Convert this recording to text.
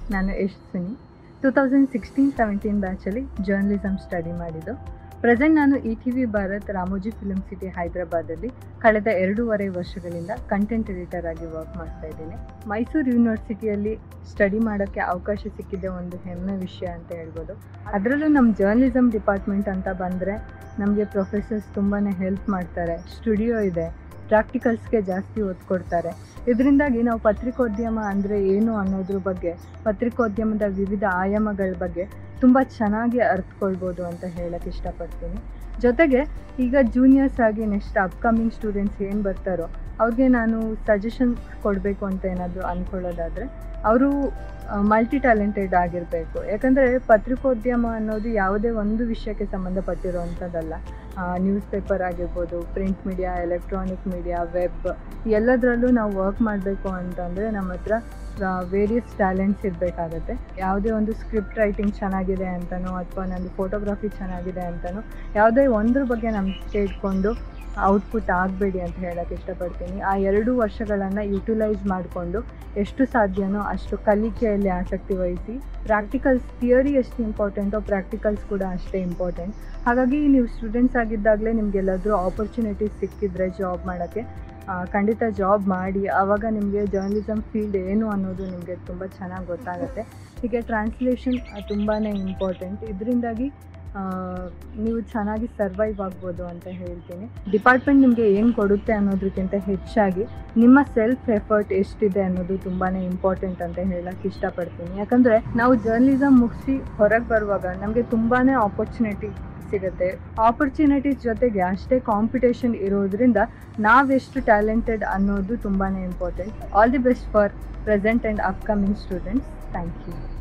ನಾನು Yashaswini two thousand sixteen seventeen ಬ್ಯಾಚಲ್ಲಿ journalism study ಮಾಡಿದ್ದು ಪ್ರೆಸೆಂಟ್ ನಾನು E T V Bharat Ramoji film city ಹೈದರಾಬಾದಲ್ಲಿ ಕಳೆದ ಎರಡೂವರೆ ವರ್ಷಗಳಿಂದ ಕಂಟೆಂಟ್ ಎಡಿಟರ್ ಆಗಿ ವರ್ಕ್ ಮಾಡ್ತಾ ಇದ್ದೀನಿ ಮೈಸೂರು ಯೂನಿವರ್ಸಿಟಿಯಲ್ಲಿ ಸ್ಟಡಿ ಮಾಡೋಕ್ಕೆ ಅವಕಾಶ ಸಿಕ್ಕಿದ್ದೆ ಒಂದು ಹೆಮ್ಮೆ ವಿಷಯ ಅಂತ ಹೇಳ್ಬೋದು ಅದರಲ್ಲೂ ನಮ್ಮ ಜರ್ನಲಿಸಮ್ ಡಿಪಾರ್ಟ್ಮೆಂಟ್ ಅಂತ ಬಂದರೆ ನಮಗೆ ಪ್ರೊಫೆಸರ್ಸ್ ತುಂಬಾ ಹೆಲ್ಪ್ ಮಾಡ್ತಾರೆ ಸ್ಟುಡಿಯೋ ಇದೆ ಪ್ರಾಕ್ಟಿಕಲ್ಸ್ಗೆ ಜಾಸ್ತಿ ಒತ್ತು ಕೊಡ್ತಾರೆ ಇದರಿಂದಾಗಿ ನಾವು ಪತ್ರಿಕೋದ್ಯಮ ಅಂದರೆ ಏನು ಅನ್ನೋದ್ರ ಬಗ್ಗೆ ಪತ್ರಿಕೋದ್ಯಮದ ವಿವಿಧ ಆಯಾಮಗಳ ಬಗ್ಗೆ ತುಂಬ ಚೆನ್ನಾಗಿ ಅರ್ಥಕೊಳ್ಬೋದು ಅಂತ ಹೇಳಕ್ಕೆ ಇಷ್ಟಪಡ್ತೀನಿ ಜೊತೆಗೆ ಈಗ ಜೂನಿಯರ್ಸ್ ಆಗಿ ನೆಕ್ಸ್ಟ್ ಅಪ್ಕಮಿಂಗ್ ಸ್ಟೂಡೆಂಟ್ಸ್ ಏನು ಬರ್ತಾರೋ ಅವ್ರಿಗೆ ನಾನು ಸಜೆಷನ್ ಕೊಡಬೇಕು ಅಂತ ಏನಾದರೂ ಅಂದ್ಕೊಳ್ಳೋದಾದರೆ ಅವರು ಮಲ್ಟಿ ಟ್ಯಾಲೆಂಟೆಡ್ ಆಗಿರಬೇಕು ಯಾಕಂದರೆ ಪತ್ರಿಕೋದ್ಯಮ ಅನ್ನೋದು ಯಾವುದೇ ಒಂದು ವಿಷಯಕ್ಕೆ ಸಂಬಂಧಪಟ್ಟಿರುವಂಥದ್ದಲ್ಲ ನ್ಯೂಸ್ ಪೇಪರ್ ಆಗಿರ್ಬೋದು print media electronic media web ಎಲ್ಲದರಲ್ಲೂ ನಾವು ವರ್ಕ್ ಮಾಡಬೇಕು ಅಂತಂದರೆ ನಮ್ಮ ಹತ್ರ ವೇರಿಯಸ್ ಟ್ಯಾಲೆಂಟ್ಸ್ ಇರಬೇಕಾಗತ್ತೆ ಯಾವುದೇ ಒಂದು ಸ್ಕ್ರಿಪ್ಟ್ ರೈಟಿಂಗ್ ಚೆನ್ನಾಗಿದೆ ಅಂತನೋ ಅಥವಾ ನಂದು ಫೋಟೋಗ್ರಫಿ ಚೆನ್ನಾಗಿದೆ ಅಂತನೋ ಯಾವುದೇ ಒಂದ್ರ ಬಗ್ಗೆ ನಂಬಿಕೆ ಇಟ್ಕೊಂಡು ಔಟ್ಪುಟ್ ಆಗಬೇಡಿ ಅಂತ ಹೇಳೋಕ್ಕೆ ಇಷ್ಟಪಡ್ತೀನಿ ಆ ಎರಡು ವರ್ಷಗಳನ್ನು ಯುಟಿಲೈಸ್ ಮಾಡಿಕೊಂಡು ಎಷ್ಟು ಸಾಧ್ಯನೋ ಅಷ್ಟು ಕಲಿಕೆಯಲ್ಲಿ ಆಸಕ್ತಿ ವಹಿಸಿ ಪ್ರಾಕ್ಟಿಕಲ್ಸ್ ಥಿಯರಿ ಎಷ್ಟು ಇಂಪಾರ್ಟೆಂಟೋ ಪ್ರಾಕ್ಟಿಕಲ್ಸ್ ಕೂಡ ಅಷ್ಟೇ ಇಂಪಾರ್ಟೆಂಟ್ ಹಾಗಾಗಿ ನೀವು ಸ್ಟೂಡೆಂಟ್ಸ್ ಆಗಿದ್ದಾಗಲೇ ನಿಮಗೆಲ್ಲಾದರೂ ಆಪರ್ಚುನಿಟೀಸ್ ಸಿಕ್ಕಿದ್ರೆ ಜಾಬ್ ಮಾಡೋಕ್ಕೆ ಖಂಡಿತ ಜಾಬ್ ಮಾಡಿ ಆವಾಗ ನಿಮಗೆ ಜರ್ನಲಿಸಮ್ ಫೀಲ್ಡ್ ಏನು ಅನ್ನೋದು ನಿಮಗೆ ತುಂಬ ಚೆನ್ನಾಗಿ ಗೊತ್ತಾಗುತ್ತೆ ಹೀಗೆ ಟ್ರಾನ್ಸ್ಲೇಷನ್ ತುಂಬಾ ಇಂಪಾರ್ಟೆಂಟ್ ಇದರಿಂದಾಗಿ ನೀವು ಚೆನ್ನಾಗಿ ಸರ್ವೈವ್ ಆಗ್ಬೋದು ಅಂತ ಹೇಳ್ತೀನಿ ಡಿಪಾರ್ಟ್ಮೆಂಟ್ ನಿಮಗೆ ಏನು ಕೊಡುತ್ತೆ ಅನ್ನೋದಕ್ಕಿಂತ ಹೆಚ್ಚಾಗಿ ನಿಮ್ಮ ಸೆಲ್ಫ್ ಎಫರ್ಟ್ ಎಷ್ಟಿದೆ ಅನ್ನೋದು ತುಂಬಾ ಇಂಪಾರ್ಟೆಂಟ್ ಅಂತ ಹೇಳಕ್ಕೆ ಇಷ್ಟಪಡ್ತೀನಿ ಯಾಕಂದರೆ ನಾವು ಜರ್ನಲಿಸಮ್ ಮುಗಿಸಿ ಹೊರಗೆ ಬರುವಾಗ ನಮಗೆ ತುಂಬಾ ಆಪರ್ಚುನಿಟಿ ಸಿಗುತ್ತೆ ಆಪರ್ಚುನಿಟೀಸ್ ಜೊತೆಗೆ ಅಷ್ಟೇ ಕಾಂಪಿಟೇಷನ್ ಇರೋದ್ರಿಂದ ನಾವೆಷ್ಟು ಟ್ಯಾಲೆಂಟೆಡ್ ಅನ್ನೋದು ತುಂಬಾ important all the best for present and upcoming students thank you